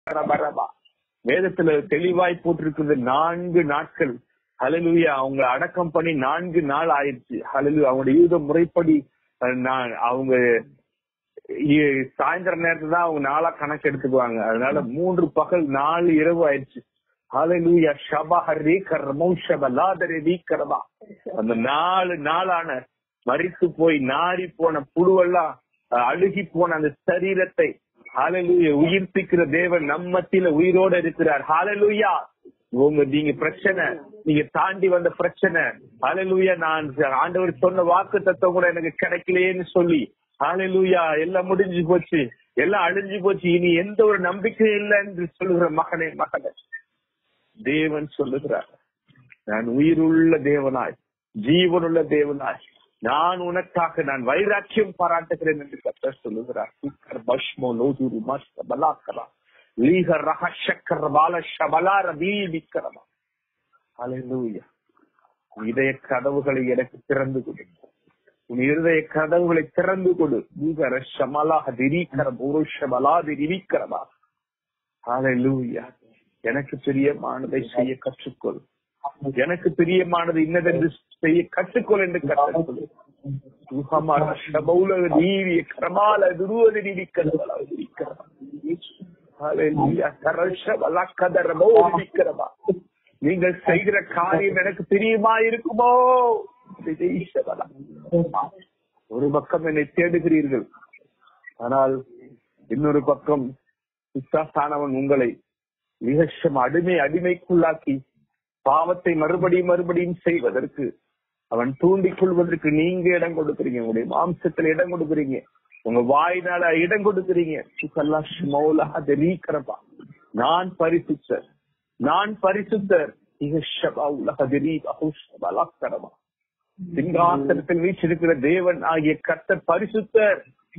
ரபரபா. வேதத்துல தெளிவாய் போட்டிருக்கிறது நான்கு நாட்கள் ஹalleluya அவங்க அடக்கம் பண்ணி நான்கு நாள் ஆயிடுச்சு ஹalleluya அவங்களுடைய யூத முறைப்படி அஹ், நான் அவங்க இ- சாயந்தர நேரத்துல தான் அவங்க நாளா கணக்கு எடுத்துக்குவாங்க அதனால மூன்று பகல் நாலு இரவு ஆயிடுச்சு ஹalleluya ஷபஹரி கர்மௌ ஷபலாதரி வீக்கரபா அந்த நாலு நாளான மரித்து போய் நாரி போன புழுவெல்லாம் அஹ், அழுகி போன அந்த சரீரத்தை ஹalleluya உயிர்ப்பிக்கிற தேவன் நம்ம மத்தியில உயிரோட இருக்கிறார் ஹalleluya உங்க நீங்க பிரச்சனை நீங்க தாண்டி வந்த பிரச்சனை ஹalleluya நான் ஆண்டவர் சொன்ன வாக்கு தத்துவம் கூட எனக்கு கிடைக்கலையேன்னு சொல்லி ஹalleluya எல்லாம் முடிஞ்சு போச்சு எல்லாம் அழிஞ்சு போச்சு இனி எந்த ஒரு நம்பிக்கையும் இல்லை என்று சொல்லுகிற மகனே மகனே தேவன் சொல்லுகிறார் நான் உயிருள்ள தேவனாய் ஜீவனுள்ள தேவனாய் நான் உனக்காக நான் வைராக்கியம் பாராட்டுகிறேன் என்று கர்த்தர் சொல்லுகிறார் சீக்கர் பஷ்மோ லோதுரு மஸ்த பலாக்கரா லீகர் ரகஷக்கர் பால ஷபலார வீவிக்கரமா ஹalleluya உன் இதய கதவுகளை எனக்கு திறந்து கொடு உன் இருதய கதவுகளை திறந்து கொடு லீகர ஷமலா திரீக்கர புருஷ பலா திரிவிக்கரமா ஹalleluya எனக்கு பிரியமானதை செய்ய கற்றுக்கொள் எனக்கு பிரியமானது இன்னதென்று செய்ய கற்றுக்கொள் என்று கற்றுக்கொள் சுகமான ஷபௌல நீவிய கரமால துருவதி நிவிக்கிறவளா இருக்கிறவா ஹalleluya கரஷ வலக்கதர மோதிக்கிறவா நீங்கள் செய்கிற காரியம் எனக்கு பிரியமா இருக்குமோ விதேசவலா. ஒரு பக்கம் என்னை தேடுகிறீர்கள் ஆனால் இன்னொரு பக்கம் பிசாசானவன் உங்களை மிகச்சம் அடிமை அடிமைக்குள்ளாக்கி பாவத்தை மறுபடியும் மறுபடியும் செய்வதற்கு அவன் தூண்டிக் கொள்வதற்கு நீங்க இடம் கொடுக்குறீங்க உங்களுடைய மாம்சத்துல இடம் கொடுக்குறீங்க உங்க வாயினால இடம் கொடுக்குறீங்க சுகல்லாஷ் மௌலா தெரீக்கரப்பா நான் பரிசுத்தர் நான் பரிசுத்தர் இகஷபா உலக தெரீப் அஹுஷபலாக்கரமா சிங்காசனத்தில் வீச்சிருக்கிற தேவன் ஆகிய கர்த்தர் பரிசுத்தர்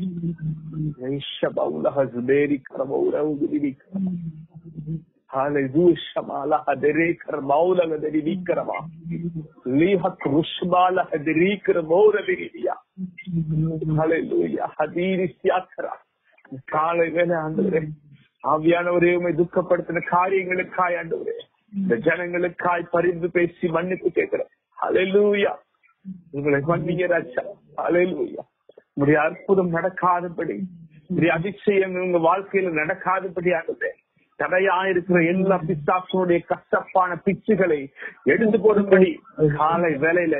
இகஷபா உலக சுபேரி கரம உறவு விரிவிக்கரமா Hallelujah. Shamala hadirikar maula hadirikar Lihak rushbala hadirikar maula hadiriyya. Hallelujah. Hadiri siyathara. காலை வேலை ஆண்டவரே ஆவியானவரே உண்மை துக்கப்படுத்தின காரியங்களுக்காய் ஆண்டவரே இந்த ஜனங்களுக்காய் பரிந்து பேசி மன்னிப்பு கேட்கிறேன் ஹalleluya உங்களை மன்னிங்க ராஜா ஹalleluya உங்களுடைய அற்புதம் நடக்காதபடி உங்களுடைய அதிசயம் உங்க வாழ்க்கையில நடக்காதபடி ஆண்டவரே தடையா இருக்கிற எல்லா பிசாசனுடைய கஷ்டப்பான பிச்சுகளை எடுத்து போடும்படி காலை வேலையில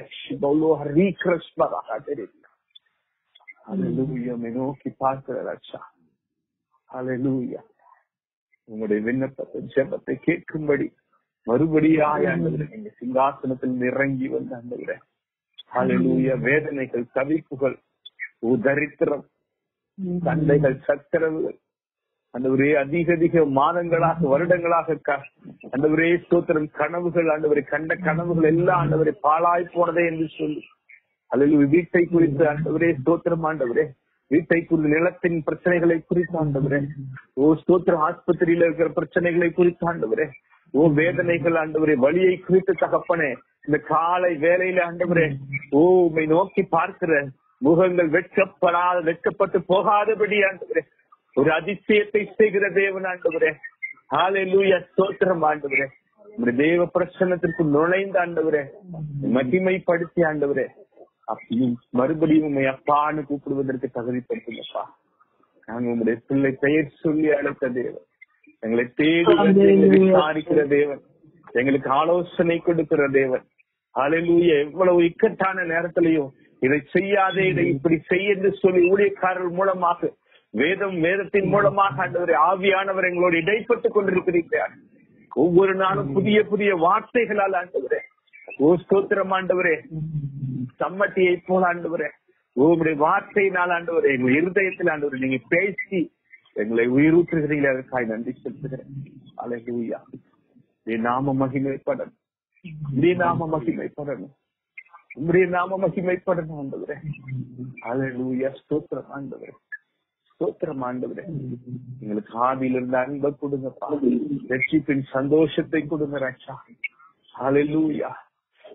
நோக்கி பார்க்கிற ரட்சா ஹalleluya உங்களுடைய விண்ணப்பத்தை ஜெபத்தை கேட்கும்படி மறுபடியாய் ஆண்டவரே நீங்க சிங்காசனத்தில் இறங்கி வந்து ஆண்டவரே ஹalleluya வேதனைகள் தவிப்புகள் உதரித்திரம் சண்டைகள் சச்சரவுகள் அந்தவரே அதிக அதிக மாதங்களாக வருடங்களாக க- அந்தவரே ஸ்தோத்திரம் கனவுகள் ஆண்டவரை கண்ட கனவுகள் எல்லாம் ஆண்டவரை பாழாய் போனதே என்று சொல்லி அல்லது வீட்டை குறித்து ஆண்டவரே ஸ்தோத்திரம் ஆண்டவரே வீட்டை குறித்து நிலத்தின் பிரச்சனைகளை குறித்து ஆண்டவரே ஓ ஸ்தோத்திரம் ஆஸ்பத்திரியில இருக்கிற பிரச்சனைகளை குறித்து ஆண்டவரே ஓ வேதனைகள் ஆண்டவரே வழியை குறித்து தகப்பனே இந்த காலை வேலையில ஆண்டவரே ஓ உம்மை நோக்கி பார்க்கிற முகங்கள் வெட்கப்படாத வெட்கப்பட்டு போகாதபடி ஆண்டவரே ஒரு அதிசயத்தை செய்கிற தேவன் ஆண்டவரே ஹalleluya ஸ்தோத்திரம் ஆண்டவரே உங்களுடைய தேவ பிரசன்னத்திற்கு நுழைந்த ஆண்டவரே மகிமைப்படுத்தி ஆண்டவரே அப்பயும் மறுபடியும் உண்மை அப்பான்னு கூப்பிடுவதற்கு தகுதிப்படுத்துங்கப்பா நாங்க உங்களுடைய பிள்ளை பெயர் சொல்லி அழைத்த தேவன் எங்களை தேடி வந்து எங்களை விசாரிக்கிற தேவன் எங்களுக்கு ஆலோசனை கொடுக்கிற தேவன் ஹalleluya எவ்வளவு இக்கட்டான நேரத்திலையும் இதை செய்யாதே இதை இப்படி செய்ய என்று சொல்லி ஊழியக்காரர்கள் மூலமாக வேதம் வேதத்தின் மூலமாக ஆண்டவரே ஆவியானவர் எங்களோடு இடைப்பட்டுக் கொண்டிருக்கிறீர்கள் ஒவ்வொரு நாளும் புதிய புதிய வார்த்தைகளால் ஆண்டவரே ஓ ஸ்தோத்திரம் ஆண்டவரே சம்மட்டியை போல ஆண்டவரே உங்களுடைய வார்த்தையினால் ஆண்டவரே எங்கள் இருதயத்தில் ஆண்டவரே நீங்க பேசி எங்களை உயிரூற்றுகிறீங்களே அதற்காக நன்றி செலுத்துகிறேன் அழகுயா நீ நாம மகிமைப்படணும் நீ நாம மகிமைப்படணும் உங்களுடைய நாம மகிமைப்படணும் ஆண்டவரே அழகுயா ஸ்தோத்திரம் ஆண்டவரே ஸ்தோத்திரம் ஆண்டவரே எங்களுக்கு ஆவியில் இருந்த அன்பை கொடுங்கப்பா ரட்சிப்பின் சந்தோஷத்தை கொடுங்க ரட்சா ஹalleluya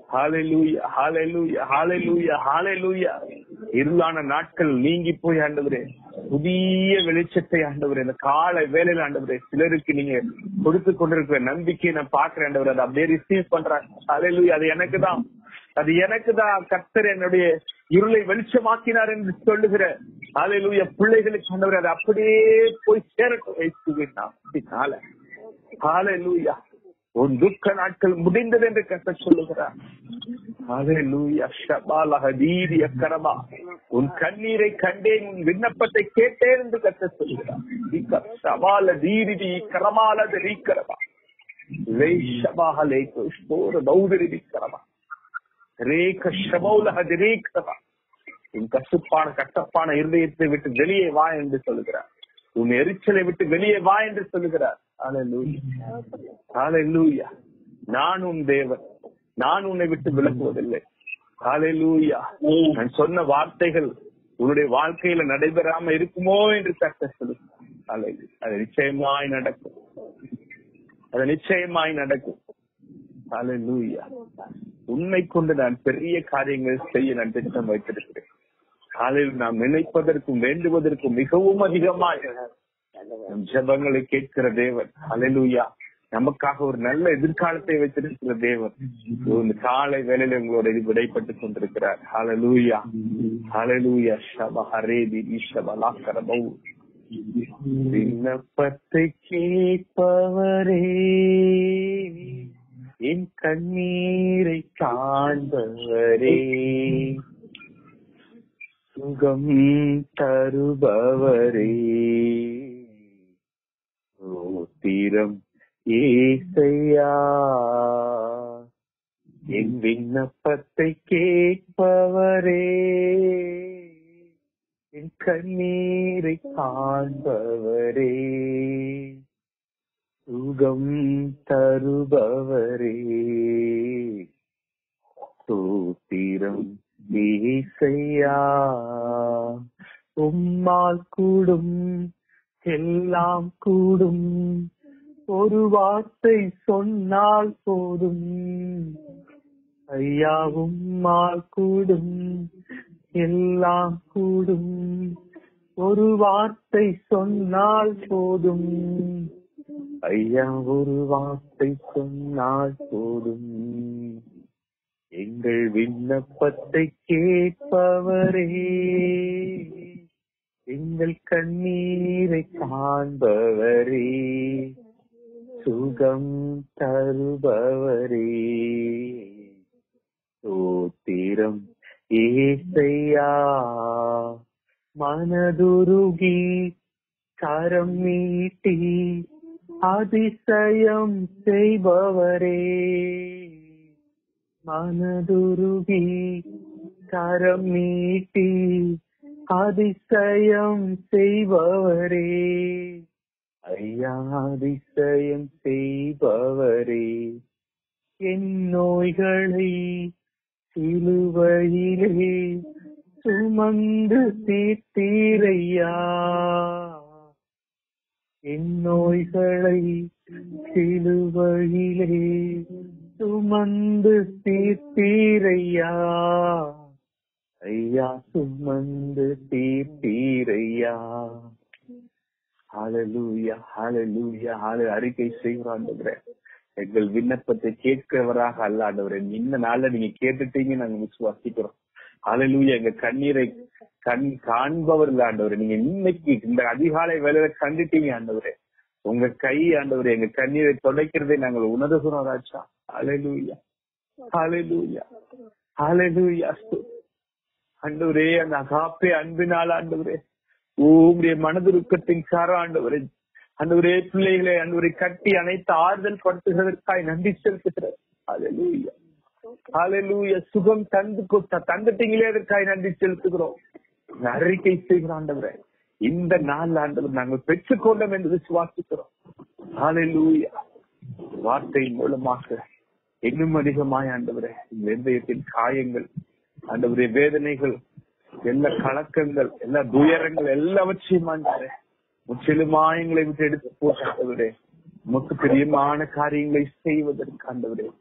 ஹalleluya ஹalleluya ஹalleluya ஹalleluya இருளான நாட்கள் நீங்கி போய் ஆண்டவரே புதிய வெளிச்சத்தை ஆண்டவரே இந்த காலை வேலையில ஆண்டவரே சிலருக்கு நீங்க கொடுத்து கொண்டிருக்கிற நம்பிக்கையை நான் பாக்குறேன் ஆண்டவரே அதை அப்படியே ரிசீவ் பண்றாங்க ஹalleluya அது எனக்கு தான் அது எனக்கு தான் கர்த்தர் என்னுடைய இருளை வெளிச்சமாக்கினார் என்று சொல்லுகிற ஹalleluya பிள்ளைகளுக்கு ஆண்டவரே அது அப்படியே போய் சேரட்டும் வைத்துவேன் அப்படினால ஹalleluya உன் துக்க நாட்கள் முடிந்தது என்று கத்த சொல்லுகிறார் ஹalleluya ஷபால ஹதீரிய கரமா உன் கண்ணீரை கண்டேன் உன் விண்ணப்பத்தை கேட்டேன் என்று கத்த சொல்லுகிறார் இக்க ஷபால தீரிதி கரமால ரீக்கரமா லே ஷபாஹ லே குஷ்போர தௌதரி கரமா ரேக ஷபௌல ஹதிரீக்கரமா உன் கசுப்பான கட்டப்பான இருதயத்தை விட்டு வெளியே வா என்று சொல்லுகிறார் உன் எரிச்சலை விட்டு வெளியே வா என்று சொல்லுகிறார் ஹalleluya ஹalleluya நான் உன் தேவன் நான் உன்னை விட்டு விலகுவதில்லை ஹalleluya நான் சொன்ன வார்த்தைகள் உன்னுடைய வாழ்க்கையில நடைபெறாம இருக்குமோ என்று கத்த சொல்லுகிறார் ஹalleluya அது நிச்சயமாய் நடக்கும் அது நிச்சயமாய் நடக்கும் ஹalleluya உன்னை கொண்டு நான் பெரிய காரியங்கள் செய்ய நான் திட்டம் வைத்திருக்கிறேன் காலையில் நாம் நினைப்பதற்கும் வேண்டுவதற்கும் மிகவும் அதிகமாய் நம் ஜெபங்களை கேட்கிற தேவன் ஹalleluya நமக்காக ஒரு நல்ல எதிர்காலத்தை வைத்திருக்கிற தேவன் இந்த காலை வேளையில உங்களோட இது விடைப்பட்டு கொண்டிருக்கிறார் ஹalleluya ஹalleluya ஷப ஹரேதி ஈஷபலா கரபௌ விண்ணப்பத்தை கேட்பவரே என் கண்ணீரை காண்பவரே சுகம் தருபவரே ஓத்திரம் ஏசையா என் விண்ணப்பத்தை கேட்பவரே என் கண்ணீரை காண்பவரே சுகம் தருபவரே சூத்திரம் ஈசையா உம்மால் கூடும் எல்லாம் கூடும் ஒரு வார்த்தை சொன்னால் போதும் ஐயா உம்மால் கூடும் எல்லாம் கூடும் ஒரு வார்த்தை சொன்னால் போதும் ஐயா ஒரு வார்த்தை சொன்னால் போதும் எங்கள் விண்ணப்பத்தை கேட்பவரே எங்கள் கண்ணீரை காண்பவரே சுகம் தருபவரே சோத்திரம் ஏசையா மனதுருகி கரம் நீட்டி அதிசயம் செய்பவரே மனதுருகி கரம் நீட்டி அதிசயம் செய்பவரே ஐயா அதிசயம் செய்பவரே என் நோய்களை சிலுவையிலே சுமந்து தீர்த்தீரையா என் நோய்களை சிலுவையிலே சுமந்து தீர்த்தீரையா ஐயா சுமந்து தீர்த்தீரையா ஹalleluya ஹalleluya ஹalleluya அறிக்கை செய்கிறோம் எங்கள் விண்ணப்பத்தை கேட்கிறவராக அல்ல ஆண்டவரே இந்த நாள்ல நீங்க கேட்டுட்டீங்க நாங்க விசுவாசிக்கிறோம் ஹalleluya எங்க கண்ணீரை கண் காண்பவர்கள் ஆண்டவரே நீங்க இன்னைக்கு இந்த அதிகாலை வேலையில கண்டுட்டீங்க ஆண்டவரே உங்க கை ஆண்டவரே எங்க கண்ணீரை துடைக்கிறதை நாங்கள் உணர்கிறோம் ராஜா ஹalleluya ஹalleluya ஹalleluya ஆண்டவரே அந்த அகாப்பே அன்பினால் ஆண்டவரே உங்களுடைய மனதுருக்கத்தின் சார ஆண்டவரே ஆண்டவரே பிள்ளைகளை ஆண்டவரை கட்டி அனைத்து ஆறுதல் படுத்துகிறதற்காய் நன்றி செலுத்துகிறார் ஹalleluya ஹalleluya சுகம் தந்து கொடுத்த தந்துட்டீங்களே அதற்காய் நன்றி செலுத்துகிறோம் அறிக்கை செய்கிறோம் ஆண்டவரே இந்த நாள் ஆண்டவர் நாங்கள் பெற்றுக்கொண்டோம் என்று விசுவாசிக்கிறோம் ஹalleluya வார்த்தையின் மூலமாக இன்னும் அதிகமாய் ஆண்டவரே இந்த இதயத்தின் காயங்கள் ஆண்டவரே வேதனைகள் எல்லா கலக்கங்கள் எல்லா துயரங்கள் எல்லாவற்றையும் ஆண்டவரே முற்றிலுமாய் எங்களை விட்டு எடுத்து போட்டாண்டவரே உமக்கு பிரியமான காரியங்களை செய்வதற்கு ஆண்டவரே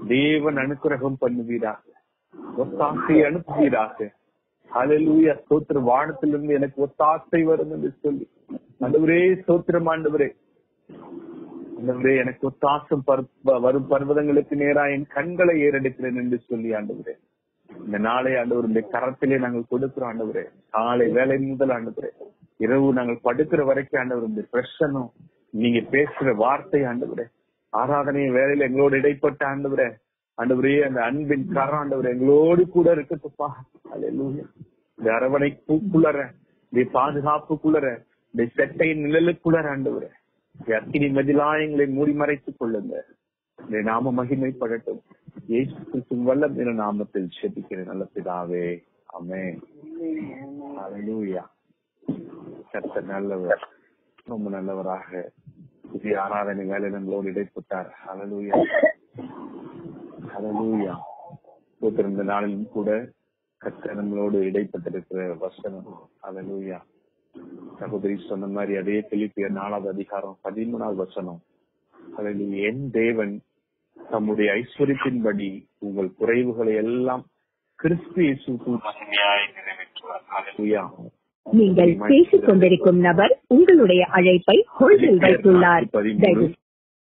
தேவன் அனுக்கிரகம் பண்ணுவீராக ஒத்தாசை அனுப்புவீராக ஹalleluya ஸ்தோத்திர வானத்திலிருந்து எனக்கு ஒத்தாசை வரும் என்று சொல்லி ஆண்டவரே ஸ்தோத்திரம் ஆண்டவரே ஆண்டவரே எனக்கு ஒத்தாசம் பருப்ப- வரும் பர்வதங்களுக்கு நேரா என் கண்களை ஏறெடுக்கிறேன் என்று சொல்லி ஆண்டவரே இந்த நாளை ஆண்டவர் இந்த கரத்திலே நாங்கள் கொடுக்கிறோம் ஆண்டவரே காலை வேலை முதல் ஆண்டவரே இரவு நாங்கள் படுக்கிற வரைக்கும் ஆண்டவர் இந்த பிரசனம் நீங்க பேசுற வார்த்தை ஆண்டவரே ஆராதனை வேலையில எங்களோடு இடைப்பட்ட ஆண்டவரே ஆண்டவரே அந்த அன்பின் கரம் ஆண்டவரே எங்களோடு கூட இருக்கட்டுப்பா அல்லேலூயா இந்த அரவணைப்புக்குள்ளற இந்த பாதுகாப்புக்குள்ளற இந்த செட்டையின் நிழலுக்குள்ளற ஆண்டவரே இந்த அக்கினி மதிலாயங்களை மூடி மறைத்துக் கொள்ளுங்க இந்த நாம மகிமைப்படட்டும் இயேசு கிறிஸ்துவின் வல்லம் என்ற நாமத்தில் செபிக்கிறேன் நல்ல பிதாவே ஆமென் ஹalleluya கர்த்தர் நல்லவர் ரொம்ப நல்லவராக புதிய ஆராதனை வேலை நம்மளோடு இடைப்பட்டார் ஹalleluya ஹalleluya இந்த நாளிலும் கூட கர்த்தர் நம்மளோடு இடைப்பட்டிருக்கிற வசனம் ஹalleluya சகோதரி சொன்ன மாதிரி அதே பிலிப்பியர் நாலாவது அதிகாரம் பதிமூணாவது வசனம் அதில் என் தேவன் தம்முடைய ஐஸ்வர்யத்தின்படி உங்கள் குறைவுகளை எல்லாம் கிறிஸ்து இயேசுக்குள் மகிமையாய் நிறைவேற்றுவார். ஹalleluya. நீங்கள் பேசிக் கொண்டிருக்கும் நபர் உங்களுடைய அழைப்பை ஹோல்டில் வைத்துள்ளார் பதிமூணு தயவு-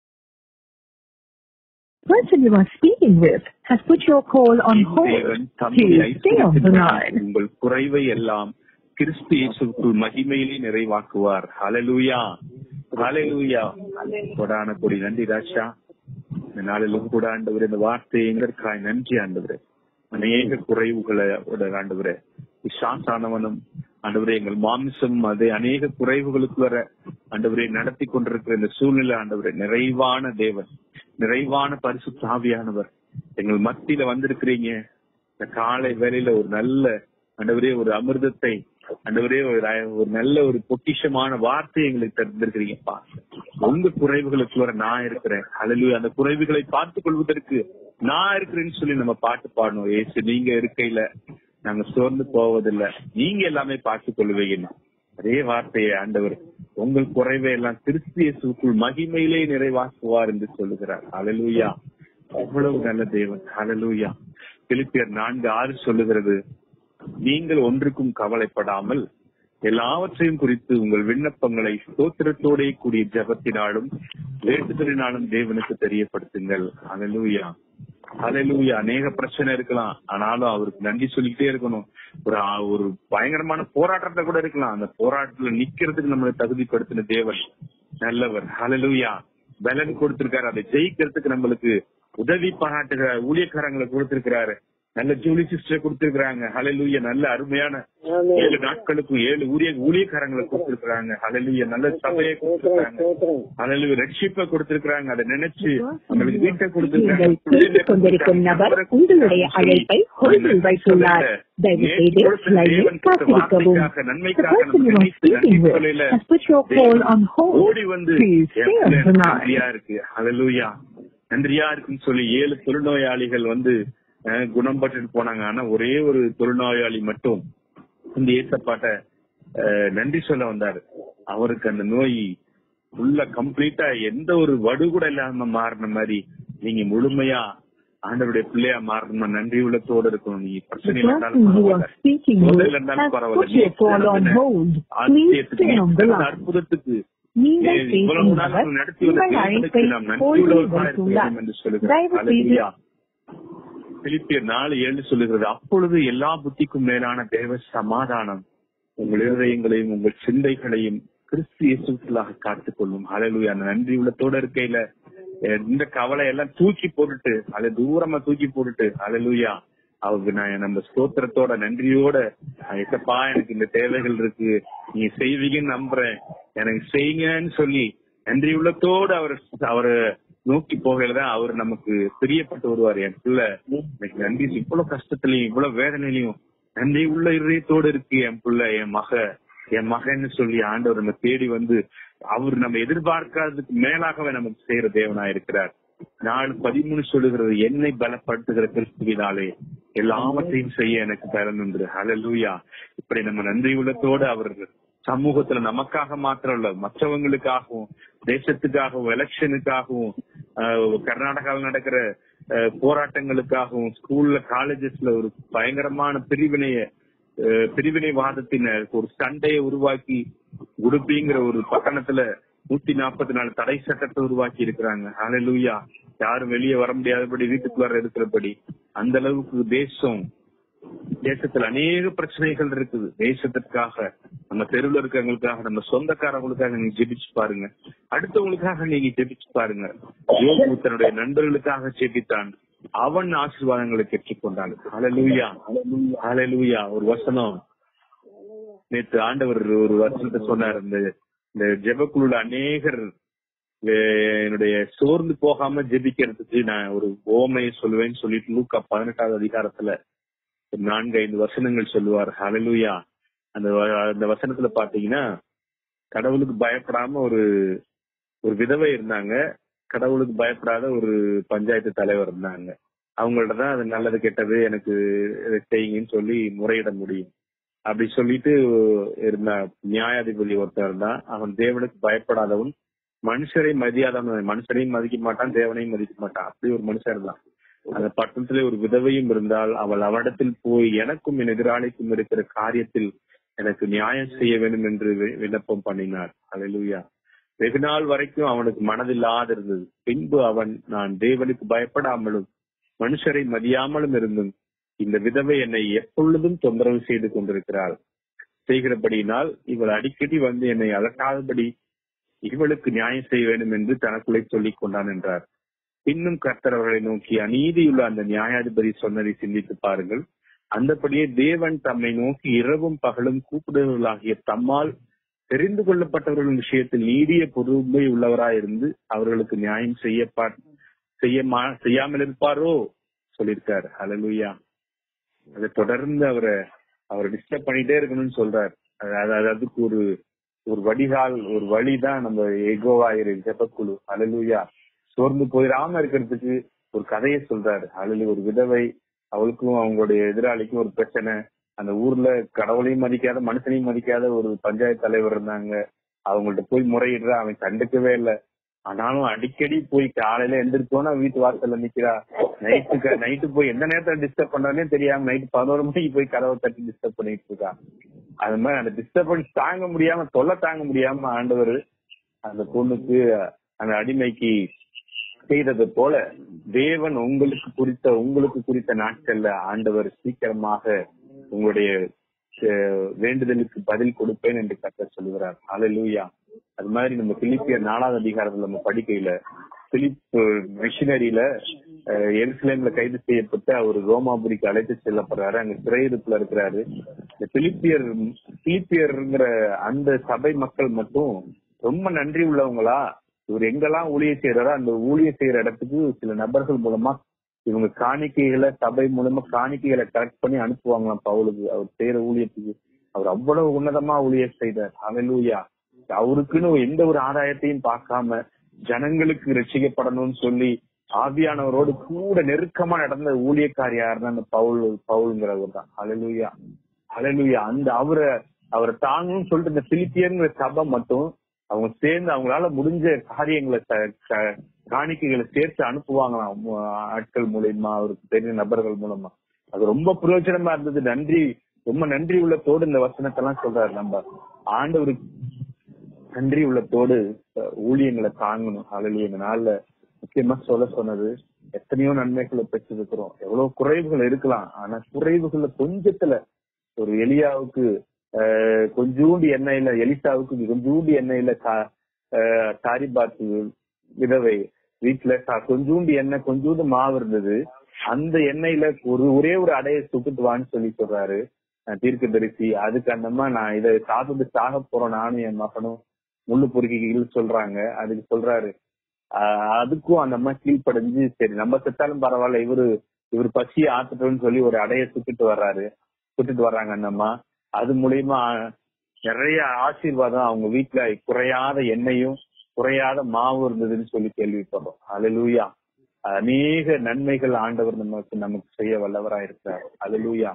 person you are speaking with has put your call on N hold. தேவன் தம்முடைய Please stay on the ஐஸ்வர்யத்தின்படி line. உங்கள் குறைவை எல்லாம் கிறிஸ்து இயேசுக்குள் மகிமையிலே நிறைவாக்குவார் ஹalleluya ஹalleluya கொடான கொடி நன்றி ராஜா இந்த நாளிலும் கூட ஆண்டவர் இந்த வார்த்தை எங்களுக்காய் நன்றி ஆண்டவரே அநேக குறைவுகளை உடைய ஆண்டவரே விசாசானவனும் ஆண்டவரே எங்கள் மாமிசம் அது அநேக குறைவுகளுக்கு வர ஆண்டவரே நடத்தி கொண்டிருக்கிற இந்த சூழ்நிலை ஆண்டவரே நிறைவான தேவன் நிறைவான பரிசுத்த ஆவியானவர் எங்கள் மத்தியில வந்திருக்கிறீங்க இந்த காலை வேளையில ஒரு நல்ல ஆண்டவரே ஒரு அமிர்தத்தை ஆண்டவரே ஒரு ஒரு நல்ல ஒரு பொக்கிஷமான வார்த்தை எங்களுக்கு தந்திருக்கிறீங்கப்பா உங்க குறைவுகளுக்கு வர நான் இருக்கிறேன் அல்லது அந்த குறைவுகளை பார்த்துக் கொள்வதற்கு நான் இருக்கிறேன்னு சொல்லி நம்ம பாட்டு பாடணும் ஏசு நீங்க இருக்கையில நாங்க சோர்ந்து போவதில்லை நீங்க எல்லாமே பார்த்துக் கொள்வீங்க அதே வார்த்தையை ஆண்டவர் உங்கள் குறைவை எல்லாம் கிறிஸ்து இயேசுக்குள் மகிமையிலே நிறைவாக்குவார் என்று சொல்லுகிறார் அலலூயா அவ்வளவு நல்ல தேவன் அலலூயா பிலிப்பியர் நான்கு ஆறு சொல்லுகிறது நீங்கள் ஒன்றுக்கும் கவலைப்படாமல் எல்லாவற்றையும் குறித்து உங்கள் விண்ணப்பங்களை ஸ்தோத்திரத்தோடே கூடிய ஜபத்தினாலும் வேண்டுதலினாலும் தேவனுக்கு தெரியப்படுத்துங்கள் அலலூயா அலலூயா அநேக பிரச்சனை இருக்கலாம் ஆனாலும் அவருக்கு நன்றி சொல்லிக்கிட்டே இருக்கணும் ஒரு ஆ- ஒரு பயங்கரமான போராட்டத்தை கூட இருக்கலாம் அந்த போராட்டத்துல நிக்கிறதுக்கு நம்மளை தகுதிப்படுத்தின தேவன் நல்லவர் ஹalleluya பலன் கொடுத்திருக்காரு அதை ஜெயிக்கிறதுக்கு நம்மளுக்கு உதவி பாராட்டுகிற ஊழியக்காரங்களை கொடுத்திருக்கிறாரு நல்ல ஜூலி சிஸ்டர் கொடுத்திருக்கிறாங்க ஹalleluya நல்ல அருமையான ஏழு நாட்களுக்கும் ஏழு ஊழிய ஊழியக்காரங்களை கொடுத்திருக்கிறாங்க ஹalleluya நல்ல சபையை கொடுத்திருக்கிறாங்க ஹalleluya ரட்சிப்பை கொடுத்திருக்கிறாங்க அதை நினைச்சு நம்மளுக்கு வீட்டை நீங்கள் பேசிக் கொண்டிருக்கும் நபர் உங்களுடைய அழைப்பை ஹோல்டில் வைத்துள்ளார் தயவு செய்து லைனில் காத்திருக்கவும் The person you are speaking with has put your call on hold. ஓடி வந்து Please stay on the line. நன்றியா இருக்கு ஹalleluya நன்றியா இருக்குன்னு சொல்லி ஏழு தொழுநோயாளிகள் வந்து அஹ், குணம் பெற்றுட்டு போனாங்க ஆனா ஒரே ஒரு தொழுநோயாளி மட்டும் இந்த ஏசப்பாட்ட அஹ், நன்றி சொல்ல வந்தாரு அவருக்கு அந்த நோய் உள்ள கம்ப்ளீட்டா எந்த ஒரு வடு கூட இல்லாம மாறின மாதிரி நீங்க முழுமையா ஆண்டவருடைய பிள்ளையா மாறணும் நன்றி உள்ளத்தோட இருக்கணும் நீ The பிரச்சனை person you are speaking with முதல்ல இருந்தாலும் has பரவாயில்ல. put your call on hold. Please stay on the line. அற்புதத்துக்கு நீங்கள் ஏன் இவ்வளவு பேசும் நாள் நபர் நடத்தி வந்த உங்கள் தேவனுக்கு அழைப்பை நாம் நன்றி ஹோல்டில் உள்ளவர்களாக இருக்க வைத்துள்ளார் வேண்டும் என்று சொல்லுகிறார். தயவு செய்து ஹalleluya. பிலிப்பியர் நாலு ஏழு சொல்லுகிறது அப்பொழுது எல்லா புத்திக்கும் மேலான தேவ சமாதானம் உங்கள் இருதயங்களையும் உங்கள் சிந்தைகளையும் கிறிஸ்து இயேசுக்களாக காத்துக் கொள்ளும் ஹalleluya அந்த நன்றி உள்ளத்தோட இருக்கையில அஹ், இந்த கவலை எல்லாம் தூக்கி போட்டுட்டு அதை தூரமா தூக்கி போட்டுட்டு ஹalleluya அவருக்கு நான் நம்ம ஸ்தோத்திரத்தோட நன்றியோட எசப்பா எனக்கு இந்த தேவைகள் இருக்கு நீ செய்வீங்கன்னு நம்புறேன் எனக்கு செய்யுங்கன்னு சொல்லி நன்றி உள்ளத்தோடு அவர் அவரு நோக்கி போகையில தான் அவர் நமக்கு பிரியப்பட்டு வருவார் என் பிள்ளை எனக்கு நன்றி இவ்வளவு கஷ்டத்திலையும் இவ்வளவு வேதனையிலையும் நன்றி உள்ள இதயத்தோடு இருக்கு என் பிள்ளை என் மக என் மகன்னு சொல்லி ஆண்டவர் நம்ம தேடி வந்து அவர் நம்ம எதிர்பார்க்காததுக்கு மேலாகவே நமக்கு செய்யற தேவனா இருக்கிறார் நாலு பதிமூணு சொல்லுகிறது என்னை பலப்படுத்துகிற கிறிஸ்துவினாலே எல்லாவற்றையும் செய்ய எனக்கு பலன் உண்டு ஹalleluya இப்படி நம்ம நன்றி உள்ளத்தோடு அவர் சமூகத்துல நமக்காக மாத்திரம் இல்ல மற்றவங்களுக்காகவும் தேசத்துக்காகவும் எலெக்ஷனுக்காகவும் ஆஹ், கர்நாடகாவில் நடக்கிற அஹ், போராட்டங்களுக்காகவும் ஸ்கூல்ல காலேஜஸ்ல ஒரு பயங்கரமான பிரிவினைய அஹ், பிரிவினைவாதத்தினர் ஒரு சண்டையை உருவாக்கி உடுப்பிங்கிற ஒரு பட்டணத்துல நூத்தி நாற்பத்தி நாலு தடை சட்டத்தை உருவாக்கி இருக்கிறாங்க ஹalleluya யாரும் வெளியே வர முடியாதபடி வீட்டுக்குள்ளார இருக்கிறபடி அந்த அளவுக்கு தேசம் தேசத்துல அநேக பிரச்சனைகள் இருக்குது தேசத்திற்காக நம்ம தெருவில் இருக்கவங்களுக்காக நம்ம சொந்தக்காரங்களுக்காக நீங்க ஜெபிச்சு பாருங்க அடுத்தவங்களுக்காக நீங்க ஜெபிச்சு பாருங்க யோகு தன்னுடைய நண்பர்களுக்காக ஜெபித்தான் அவன் ஆசீர்வாதங்களை பெற்றுக்கொண்டான் ஹalleluya ஹalleluya ஒரு வசனம் நேற்று ஆண்டவர் ஒரு வசனத்தை சொன்னார் இந்த இந்த ஜெபக்குழுல அநேகர் வே- என்னுடைய சோர்ந்து போகாம ஜெபிக்கிறதுக்கு நான் ஒரு ஓமையை சொல்லுவேன்னு சொல்லிட்டு லூக்கா பதினெட்டாவது அதிகாரத்துல ஒரு நான்கு ஐந்து வசனங்கள் சொல்லுவார் ஹalleluya அந்த வ- அந்த வசனத்துல பாத்தீங்கன்னா கடவுளுக்கு பயப்படாம ஒரு ஒரு விதவை இருந்தாங்க கடவுளுக்கு பயப்படாத ஒரு பஞ்சாயத்து தலைவர் இருந்தாங்க அவங்கள்ட்ட தான் அது நல்லது கெட்டது எனக்கு இதை செய்யுங்கன்னு சொல்லி முறையிட முடியும் அப்படி சொல்லிட்டு இருந்த நியாயாதிபதி ஒருத்தர் இருந்தான் அவன் தேவனுக்கு பயப்படாதவன் மனுஷரை மதியாதவன் மனுஷரையும் மதிக்க மாட்டான் தேவனையும் மதிக்க மாட்டான் அப்படி ஒரு மனுஷன் இருந்தான் அந்த பட்டணத்திலே ஒரு விதவையும் இருந்தால் அவள் அவனிடத்தில் போய் எனக்கும் என் எதிராளிக்கும் இருக்கிற காரியத்தில் எனக்கு நியாயம் செய்ய வேண்டும் என்று வி- விண்ணப்பம் பண்ணினார் அல்லேலூயா வெகு நாள் வரைக்கும் அவனுக்கு மனதில்லாத இருந்தது பின்பு அவன் நான் தேவனுக்கு பயப்படாமலும் மனுஷரை மதியாமலும் இருந்தும் இந்த விதவை என்னை எப்பொழுதும் தொந்தரவு செய்து கொண்டிருக்கிறாள் செய்கிறபடியினால் இவள் அடிக்கடி வந்து என்னை அலட்டாதபடி இவளுக்கு நியாயம் செய்ய வேண்டும் என்று தனக்குள்ளே சொல்லிக் கொண்டான் என்றார் பின்னும் கர்த்தர் அவர்களை நோக்கி அநீதியுள்ள அந்த நியாயாதிபதி சொன்னதை சிந்தித்து பாருங்கள் அந்தபடியே தேவன் தம்மை நோக்கி இரவும் பகலும் கூப்பிடுவர்களாகிய தம்மால் தெரிந்து கொள்ளப்பட்டவர்களின் விஷயத்தில் நீடிய பொறுமை உள்ளவராயிருந்து அவர்களுக்கு நியாயம் செய்ய செய்ய செய்யாமல் இருப்பாரோ சொல்லியிருக்காரு ஹalleluya அதை தொடர்ந்து அவரை அவரை டிஸ்டர்ப் பண்ணிட்டே இருக்கணும்னு சொல்றாரு அது- அது- அதுக்கு ஒரு ஒரு வடிகால் ஒரு வழிதான் நம்ம எகோவாயிரு ஜெபக்குழு ஹalleluya சோர்ந்து போயிடாம இருக்கிறதுக்கு ஒரு கதையை சொல்றாரு அழலி ஒரு விதவை அவளுக்கும் அவங்களுடைய எதிராளிக்கும் ஒரு பிரச்சனை அந்த ஊர்ல கடவுளையும் மதிக்காத மனுஷனையும் மதிக்காத ஒரு பஞ்சாயத்து தலைவர் இருந்தாங்க அவங்கள்ட்ட போய் முறையிடுற அவன் கண்டுக்கவே இல்லை ஆனாலும் அடிக்கடி போய் காலையில எந்திரிச்சோன்னா வீட்டு வாசல்ல நிக்கிறா நைட்டுக்கு நைட்டு போய் எந்த நேரத்துல டிஸ்டர்ப் பண்றானே தெரியாம நைட்டு பதினோரு மணிக்கு போய் கதவை தட்டி டிஸ்டர்ப் பண்ணிட்டு இருக்கா அது மாதிரி அந்த டிஸ்டர்பன்ஸ் தாங்க முடியாம தொல்லை தாங்க முடியாம ஆண்டவர் அந்த பொண்ணுக்கு அந்த அடிமைக்கு செய்தது போல தேவன் உங்களுக்கு குறித்த உங்களுக்கு குறித்த நாட்கள்ல ஆண்டவர் சீக்கிரமாக உங்களுடைய அஹ், வேண்டுதலுக்கு பதில் கொடுப்பேன் என்று கர்த்தர் சொல்லுகிறார் ஹalleluya அது மாதிரி நம்ம பிலிப்பியர் நாலாவது அதிகாரத்துல நம்ம படிக்கையில பிலிப் மிஷினரியில எருசலேம்ல கைது செய்யப்பட்ட அவர் ரோமாபுரிக்கு அழைத்து செல்லப்படுறாரு அங்க சிறையிருப்புல இருக்கிறாரு இந்த பிலிப்பியர் பிலிப்பியர்ங்கிற அந்த சபை மக்கள் மட்டும் ரொம்ப நன்றி உள்ளவங்களா இவர் எங்கெல்லாம் ஊழியம் செய்யறாரோ அந்த ஊழியம் செய்யற இடத்துக்கு சில நபர்கள் மூலமா இவங்க காணிக்கைகளை சபை மூலமா காணிக்கைகளை கலெக்ட் பண்ணி அனுப்புவாங்களாம் பவுலுக்கு அவர் செய்யற ஊழியத்துக்கு அவர் அவ்வளவு உன்னதமா ஊழியம் செய்தார் ஹalleluya அவருக்குன்னு எந்த ஒரு ஆதாயத்தையும் பார்க்காம ஜனங்களுக்கு ரட்சிக்கப்படணும்னு சொல்லி ஆவியானவரோடு கூட நெருக்கமா நடந்த ஊழியக்காரி யாருன்னா அந்த பவுல் பவுலுங்கிறவர் தான் ஹalleluya ஹalleluya அந்த அவரை அவரை தாங்கணும்னு சொல்லிட்டு இந்த பிலிப்பியங்கிற சபை மட்டும் அவங்க சேர்ந்து அவங்களால முடிஞ்ச காரியங்களை ச- ச- காணிக்கைகளை சேர்த்து அனுப்புவாங்களாம் மு- ஆட்கள் மூலியமா அவருக்கு தெரிஞ்ச நபர்கள் மூலமா அது ரொம்ப பிரயோஜனமா இருந்தது நன்றி ரொம்ப நன்றி உள்ளத்தோடு இந்த வசனத்தெல்லாம் சொல்றாரு நம்ம ஆண்டவருக்கு நன்றி உள்ளத்தோடு அஹ், ஊழியங்களை தாங்கணும் அழலி இந்த நாள்ல முக்கியமா சொல்ல சொன்னது எத்தனையோ நன்மைகளை பெற்றிருக்கிறோம் எவ்வளவு குறைவுகள் இருக்கலாம் ஆனா குறைவுகள்ல கொஞ்சத்துல ஒரு எலியாவுக்கு ஆஹ், கொஞ்சூண்டு எண்ணெயில எலிசாவுக்கு கொஞ்சூண்டு எண்ணெயில கா- ஆஹ், காரிபாத்து விதவை வீட்டுல கா- கொஞ்சூண்டு எண்ணெய் கொஞ்சூண்டு மாவு இருந்தது அந்த எண்ணெயில ஒரு ஒரே ஒரு அடையை சுட்டுட்டு வான்னு சொல்லி சொல்றாரு அஹ், தீர்க்கதரிசி அதுக்கு அந்தமா நான் இதை சாப்பிட்டு சாக போறோம் நானும் என் மகனும் முள்ளு பொறுக்கிகள் சொல்றாங்க அதுக்கு சொல்றாரு ஆஹ், அதுக்கும் அந்த அம்மா கீழ்ப்படைஞ்சு சரி நம்ம செத்தாலும் பரவாயில்ல இவரு இவர் பசியை ஆத்துட்டோம்னு சொல்லி ஒரு அடைய சுட்டுட்டு வர்றாரு சுட்டுட்டு வர்றாங்க அந்த அம்மா அது மூலியமா நிறைய ஆசீர்வாதம் அவங்க வீட்டுல குறையாத எண்ணெயும் குறையாத மாவு இருந்ததுன்னு சொல்லி கேள்விப்படுறோம் அலலூயா அநேக நன்மைகள் ஆண்டவர் நமக்கு நமக்கு செய்ய வல்லவரா இருக்கிறார் அலலூயா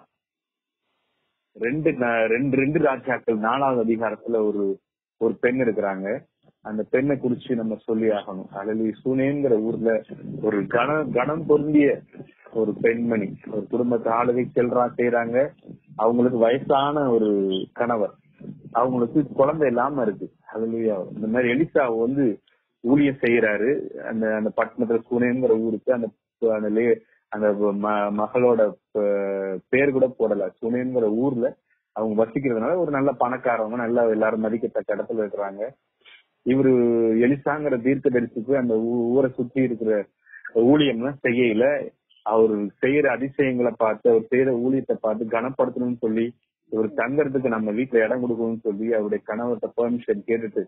ரெண்டு ந- ரெண்டு ரெண்டு ராஜாக்கள் நாலாவது அதிகாரத்துல ஒரு ஒரு பெண் இருக்கிறாங்க அந்த பெண்ணை குறிச்சு நம்ம சொல்லி ஆகணும் அழலி சூனேங்கிற ஊர்ல ஒரு கன கனம் பொருந்திய ஒரு பெண்மணி ஒரு குடும்பத்தை ஆளுகை செல்றா செய்யறாங்க அவங்களுக்கு வயசான ஒரு கணவர் அவங்களுக்கு குழந்தை இல்லாம இருக்கு அதுலயா இந்த மாதிரி எலிசா வந்து ஊழியம் செய்யறாரு அந்த அந்த பட்டணத்துல சூனேங்கிற ஊருக்கு அந்த அந்த லே- அந்த ம- மகளோட ப- பேர் கூட போடல சுனேங்கிற ஊர்ல அவங்க வசிக்கிறதுனால ஒரு நல்ல பணக்காரவங்க நல்ல எல்லாரும் மதிக்கத்தக்க இடத்துல இருக்கிறாங்க இவரு எலிசாங்கிற தீர்க்க தரிசிக்கு அந்த ஊ- ஊரை சுத்தி இருக்கிற ஊழியம்லாம் செய்யல அவர் செய்யற அதிசயங்களை பார்த்து அவர் செய்யற ஊழியத்தை பார்த்து கனப்படுத்தணும்னு சொல்லி இவர் தங்கறதுக்கு நம்ம வீட்டுல இடம் கொடுக்கணும்னு சொல்லி அவருடைய கணவர்கிட்ட பெர்மிஷன் கேட்டுட்டு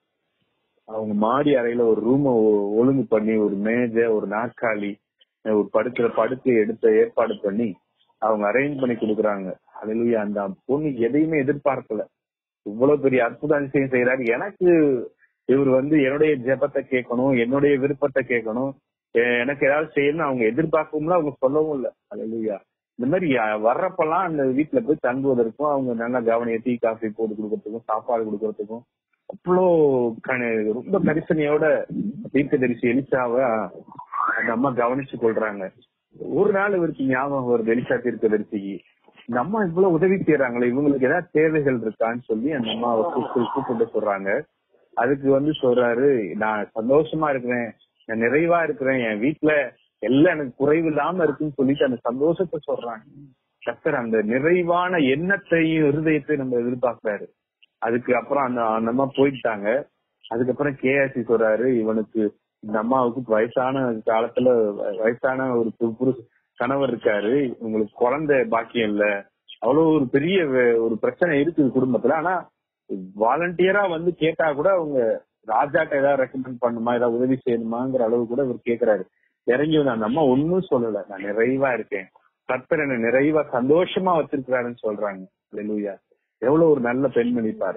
அவங்க மாடி அறையில ஒரு ரூம ஒழுங்கு பண்ணி ஒரு மேஜை ஒரு நாற்காலி ஒரு படுக்கிற படுக்கை எடுத்த ஏற்பாடு பண்ணி அவங்க அரேஞ்ச் பண்ணி கொடுக்குறாங்க அதுலயே அந்த பொண்ணு எதையுமே எதிர்பார்க்கல இவ்வளவு பெரிய அற்புத அதிசயம் செய்யறாரு எனக்கு இவர் வந்து என்னுடைய ஜெபத்தை கேட்கணும் என்னுடைய விருப்பத்தை கேட்கணும் எ- எனக்கு ஏதாவது செய்யணும்னு அவங்க எதிர்பார்க்கவும் அவங்க சொல்லவும் இல்ல அல்லையா இந்த மாதிரி யா- வர்றப்பெல்லாம் அந்த வீட்டுல போய் தங்குவதற்கும் அவங்க நல்லா கவனிய டீ காஃபி போட்டு கொடுக்கறதுக்கும் சாப்பாடு கொடுக்கறதுக்கும் அவ்வளோ கண- ரொம்ப கரிசனையோட தீர்க்க தரிசி எலிசாவை அந்த அம்மா கவனிச்சு கொள்றாங்க ஒரு நாள் இவருக்கு ஞாபகம் வருது எலிசா தீர்க்க தரிசிக்கு இந்த அம்மா இவ்வளவு உதவி செய்யறாங்களே இவங்களுக்கு ஏதாவது தேவைகள் இருக்கான்னு சொல்லி அந்த அம்மாவை கூப்பிட்டு கூப்பிட்டு சொல்றாங்க அதுக்கு வந்து சொல்றாரு நான் சந்தோஷமா இருக்கிறேன் நான் நிறைவா இருக்கிறேன் என் வீட்டுல எல்லாம் எனக்கு குறைவு இல்லாம இருக்குன்னு சொல்லிட்டு அந்த சந்தோஷத்தை சொல்றாங்க கர்த்தர் அந்த நிறைவான எண்ணத்தையும் இருதயத்தையும் நம்ம எதிர்பார்க்கிறாரு அதுக்கு அப்புறம் அந்த அந்த அம்மா போயிட்டாங்க அதுக்கப்புறம் கேஆர்சி சொல்றாரு இவனுக்கு இந்த அம்மாவுக்கு வயசான காலத்துல வ- வயசான ஒரு பு- புருஷ கணவர் இருக்காரு உங்களுக்கு குழந்தை பாக்கியம் இல்ல அவ்வளவு ஒரு பெரிய வே- ஒரு பிரச்சனை இருக்குது குடும்பத்துல ஆனா வாலண்டியரா வந்து கேட்டா கூட அவங்க ராஜாட்ட ஏதாவது ரெக்கமெண்ட் பண்ணுமா ஏதாவது உதவி செய்யணுமாங்கிற அளவு கூட இவர் கேக்குறாரு இறங்கி வந்து அந்த அம்மா ஒன்னும் சொல்லல நான் நிறைவா இருக்கேன் கர்த்தர் என்ன நிறைவா சந்தோஷமா வச்சிருக்கிறாருன்னு சொல்றாங்க அல்லேலூயா எவ்வளவு ஒரு நல்ல பெண்மணி பாரு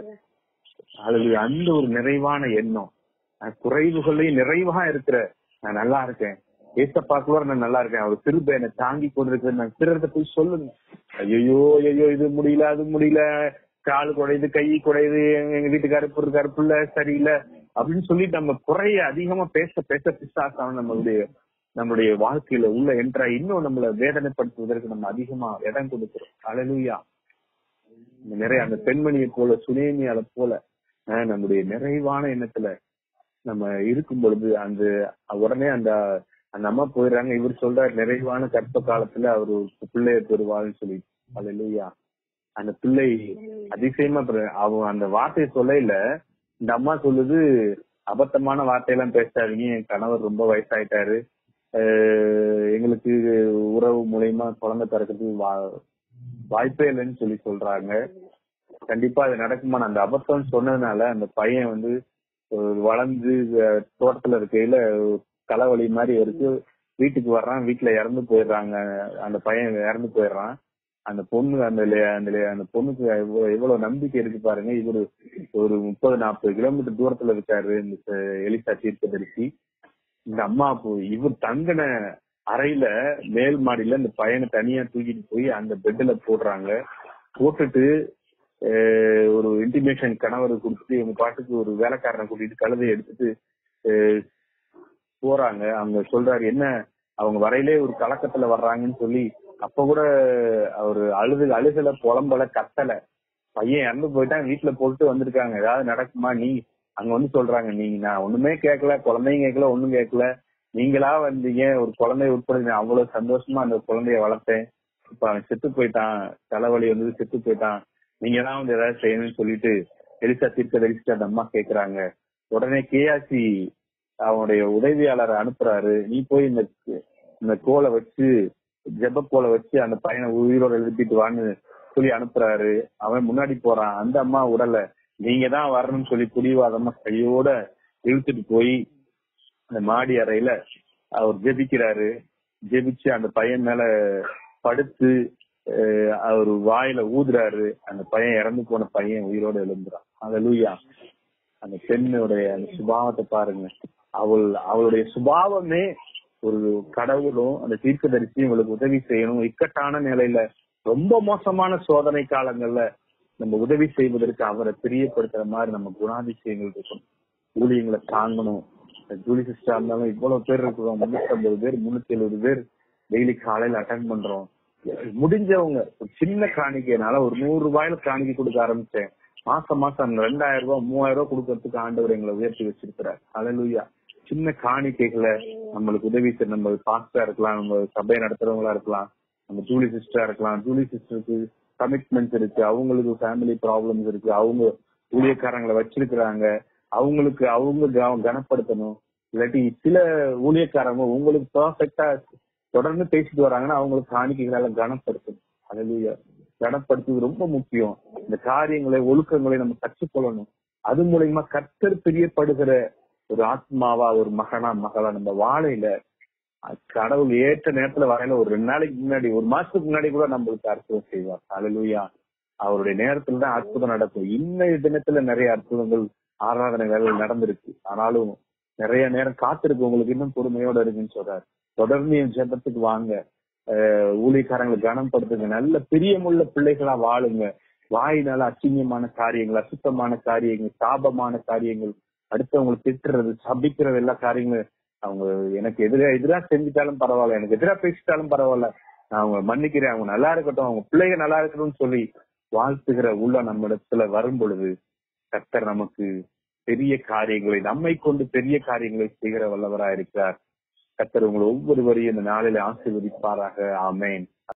அதுல அந்த ஒரு நிறைவான எண்ணம் நான் குறைவுகளையும் நிறைவா இருக்கிற நான் நல்லா இருக்கேன் ஏசப்பாக்குள்ள நான் நல்லா இருக்கேன் அவர் திரும்ப என்னை தாங்கி கொண்டிருக்கிறது நான் பிறர்கிட்ட போய் சொல்லுங்க ஐயோ ஐயோ இது முடியல அது முடியல கால் குடையுது கை குடையுது எங்க எங்க வீட்டுக்காரு இப்படி இருக்காரு பிள்ளை சரியில்லை அப்படின்னு சொல்லிட்டு நம்ம குறைய அதிகமா பேச பேச பிசாசான நம்மளுடைய நம்மளுடைய வாழ்க்கையில உள்ள என்ட்ரா இன்னும் நம்மள வேதனைப்படுத்துவதற்கு நம்ம அதிகமா இடம் கொடுக்கிறோம் அழலுயா இந்த நிறைய அந்த பெண்மணியை போல சுனேமியால போல அஹ், நம்முடைய நிறைவான எண்ணத்துல நம்ம இருக்கும் பொழுது அந்த உடனே அந்த அந்த அம்மா போயிடுறாங்க இவர் சொல்றாரு நிறைவான கற்ப காலத்துல அவர் ஒரு பிள்ளைய பெறுவாள்னு சொல்லி அல்லேலூயா அந்த பிள்ளை அதிசயமா பிற- அவன் அந்த வார்த்தையை சொல்லையில இந்த அம்மா சொல்லுது அபத்தமான வார்த்தையெல்லாம் பேசாதீங்க என் கணவர் ரொம்ப வயசாயிட்டாரு அஹ் எங்களுக்கு உறவு மூலியமா குழந்தை பிறக்கிறதுக்கு வா- வாய்ப்பே இல்லைன்னு சொல்லி சொல்றாங்க கண்டிப்பா அது நடக்குமா அந்த அபத்தம் சொன்னதுனால அந்த பையன் வந்து ஒரு வளர்ந்து அஹ், தோட்டத்துல இருக்கையில தலைவலி மாதிரி இருக்கு வீட்டுக்கு வர்றான் வீட்டுல இறந்து போயிடுறாங்க அந்த பையன் இறந்து போயிடுறான் அந்த பொண்ணு அந்த லே- அந்த லே- அந்த பொண்ணுக்கு எவ்வளவு எவ்வளவு நம்பிக்கை இருக்கு பாருங்க இவரு ஒரு முப்பது நாற்பது கிலோமீட்டர் தூரத்துல இருக்காரு இந்த ச- எலிசா தீர்க்கதரிசி இந்த அம்மா போ- இவர் தங்கின அறையில மேல் மாடியில இந்த பையனை தனியா தூக்கிட்டு போய் அந்த பெட்ல போடுறாங்க போட்டுட்டு அஹ், ஒரு இன்டிமேஷன் கணவர் கொடுத்துட்டு இவங்க பாட்டுக்கு ஒரு வேலைக்காரனை கூட்டிட்டு கழுதையை எடுத்துட்டு அஹ், போறாங்க அவங்க சொல்றாரு என்ன அவங்க வரையிலே ஒரு கலக்கத்துல வர்றாங்கன்னு சொல்லி அப்ப கூட அவரு அழுது அழுகல புலம்பல கத்தல பையன் இறந்து போயிட்டான் வீட்டுல போட்டு வந்திருக்காங்க ஏதாவது நடக்குமா நீ அங்க வந்து சொல்றாங்க நீங்க நான் ஒண்ணுமே கேட்கல குழந்தையும் கேட்கல ஒண்ணும் கேட்கல நீங்களா வந்தீங்க ஒரு குழந்தைய உட்பட நான் அவ்வளவு சந்தோஷமா அந்த குழந்தைய வளர்த்தேன் இப்ப அவன் செத்து போயிட்டான் தலைவலி வந்து செத்து போயிட்டான் நீங்க தான் வந்து ஏதாவது செய்யணும்னு சொல்லிட்டு எலிசா தீர்க்க தரிசிட்டு அந்த அம்மா கேக்குறாங்க உடனே கேஆசி அவனுடைய உதவியாளரை அனுப்புறாரு நீ போய் இந்த இந்த கோலை வச்சு ஜெப கோலை வச்சு அந்த பையனை உயிரோட எழுப்பிட்டு வான்னு சொல்லி அனுப்புறாரு அவன் முன்னாடி போறான் அந்த அம்மா உடல நீங்க தான் வரணும்னு சொல்லி புடிவாதமா கையோட இழுத்துட்டு போய் அந்த மாடி அறையில அவர் ஜெபிக்கிறாரு ஜெபிச்சு அந்த பையன் மேல படுத்து அஹ், அவர் வாயில ஊதுறாரு அந்த பையன் இறந்து போன பையன் உயிரோட எழுந்துறான் அல்லேலூயா அந்த பெண்ணுடைய அந்த சுபாவத்தை பாருங்க அவள் அவளுடைய சுபாவமே ஒரு கடவுளும் அந்த தீர்க்கதரிசியும் இவளுக்கு உதவி செய்யணும் இக்கட்டான நிலையில ரொம்ப மோசமான சோதனை காலங்கள்ல நம்ம உதவி செய்வதற்கு அவரை பிரியப்படுத்துற மாதிரி நம்ம குணாதிசயங்கள் இருக்கணும் ஊழியங்களை தாங்கணும் ஜூலி சிஸ்டர் இருந்தாலும் இவ்வளவு பேர் இருக்கிறோம் முன்னூத்தி ஐம்பது பேர் முன்னூத்தி எழுபது பேர் டெய்லி காலையில அட்டன் பண்றோம் முடிஞ்சவங்க ஒரு சின்ன காணிக்கைனால ஒரு நூறு ரூபாயில காணிக்கை கொடுக்க ஆரம்பிச்சேன் மாசம் மாசம் ரெண்டாயிரம் ரூபாய் மூவாயிரம் ரூபாய் கொடுக்கறதுக்கு ஆண்டவர் எங்களை உயர்த்தி வச்சிருக்கிறார் அலலுயா சின்ன காணிக்கைகளை நம்மளுக்கு உதவி செய்ய நம்ம பாஸ்டா இருக்கலாம் நம்ம சபையை நடத்துறவங்களா இருக்கலாம் நம்ம ஜூலி சிஸ்டரா இருக்கலாம் ஜூலி சிஸ்டருக்கு கமிட்மெண்ட்ஸ் இருக்கு அவங்களுக்கு ஃபேமிலி ப்ராப்ளம்ஸ் இருக்கு அவங்க ஊழியக்காரங்களை வச்சிருக்கிறாங்க அவங்களுக்கு அவங்க கவ- கனப்படுத்தணும் இல்லாட்டி சில ஊழியக்காரங்க உங்களுக்கு பெர்ஃபெக்டா தொடர்ந்து பேசிட்டு வராங்கன்னா அவங்களுக்கு காணிக்கைகளால கனப்படுத்தணும் அதுலயே கனப்படுத்துவது ரொம்ப முக்கியம் இந்த காரியங்களை ஒழுக்கங்களை நம்ம கற்றுக்கொள்ளணும் அது மூலயமா கர்த்தர் பிரியப்படுகிற ஒரு ஆத்மாவா ஒரு மகனா மகளா நம்ம வாழையில அஹ் கடவுள் ஏற்ற நேரத்துல வரையில ஒரு ரெண்டு நாளைக்கு முன்னாடி ஒரு மாசத்துக்கு முன்னாடி கூட நம்மளுக்கு அற்புதம் செய்வார் அலலுயா அவருடைய நேரத்துல தான் அற்புதம் நடக்கும் இன்னைய தினத்துல நிறைய அற்புதங்கள் ஆராதனைகள் நடந்திருக்கு ஆனாலும் நிறைய நேரம் காத்திருக்கு உங்களுக்கு இன்னும் பொறுமையோட இருக்குன்னு சொல்றாரு தொடர்ந்து என் ஜெபத்துக்கு வாங்க அஹ் ஊழியக்காரங்களை கனப்படுத்துங்க நல்ல பிரியமுள்ள பிள்ளைகளா வாழுங்க வாயினால அசிங்கமான காரியங்கள் அசுத்தமான காரியங்கள் சாபமான காரியங்கள் அடுத்தவங்களை திட்டுறது சபிக்கிறது எல்லா காரியங்களும் அவங்க எனக்கு எதிரா எதிரா செஞ்சுட்டாலும் பரவாயில்ல எனக்கு எதிரா பேசிட்டாலும் பரவாயில்ல நான் அவங்க மன்னிக்கிறேன் அவங்க நல்லா இருக்கட்டும் அவங்க பிள்ளைங்க நல்லா இருக்கணும்னு சொல்லி வாழ்த்துகிற உள்ள நம்ம இடத்துல வரும் பொழுது கர்த்தர் நமக்கு பெரிய காரியங்களை நம்மை கொண்டு பெரிய காரியங்களை செய்கிற வல்லவராய் இருக்கிறார் கர்த்தர் உங்களை ஒவ்வொருவரையும் இந்த நாளில ஆசீர்வதிப்பாராக ஆமென்